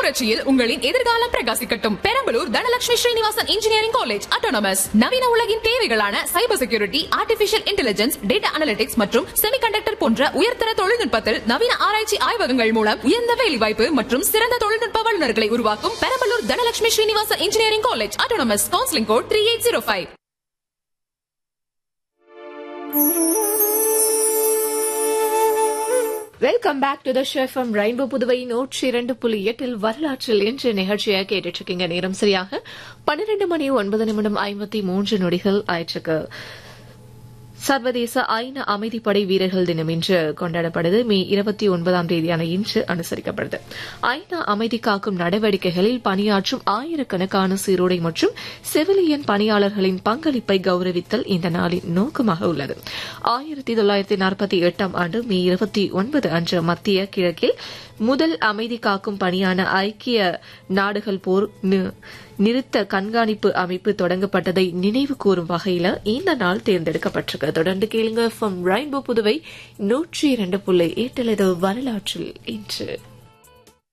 புரட்சியில் உங்களின் எதிர்காலம் பிரகாசிக்கட்டும் Perambalur Dhanalakshmi Srinivasan engineering college autonomous நவீன உலகின் தேவைகளான cyber security artificial intelligence data analytics மற்றும் செமிகண்டக்டர் போன்ற உயர்தர தொழில்நுட்பத்தில் நவீன ஆராய்ச்சி ஆய்வகங்கள் மூலம் உயர்ந்த வேலைவாய்ப்பு மற்றும் சிறந்த தொழில்நுட்ப வல்லுநர்களை உருவாக்கும் Perambalur Dhanalakshmi Srinivasan engineering college autonomous counselling code three eight zero five welcome back to the ஷெஃபம் ரெயின்போ புதுவை நூற்றி இரண்டு புள்ளி எட்டில் வரலாற்றில் இன்று நிகழ்ச்சியை கேட்டுட்டு இருக்கீங்க நேரம் சரியாக பன்னிரண்டு மணி ஒன்பது நிமிடம் ஐம்பத்தி மூன்று நொடிகள் ஆயிற்றுக்கு சர்வதேச ஐநா அமைதிப்படை வீரர்கள் தினம் இன்று கொண்டாடப்படுது மே இருபத்தி ஒன்பதாம் தேதியான இன்று அனுசரிக்கப்படுது ஐநா அமைதி காக்கும் நடவடிக்கைகளில் பணியாற்றும் ஆயிரக்கணக்கான சீருடை மற்றும் சிவிலியன் பணியாளர்களின் பங்களிப்பை கௌரவித்தல் இந்த நாளின் நோக்கமாக உள்ளது ஆயிரத்தி தொள்ளாயிரத்தி நாற்பத்தி எட்டாம் ஆண்டு மே இருபத்தி ஒன்பது அன்று மத்திய கிழக்கில் முதல் அமைதி காக்கும் பணியான ஐக்கிய நாடுகள் போர் நிறுத்த கண்காணிப்பு அமைப்பு தொடங்கப்பட்டதை நினைவு கூறும் வகையில இந்த நாள் தேர்ந்தெடுக்கப்பட்டிருக்கு தொடர்ந்து கேளுங்க ஃப்ரம் ரெயின்போ புதுவை நூற்றி இரண்டு புள்ளி எட்டில் வரலாற்றில் இன்று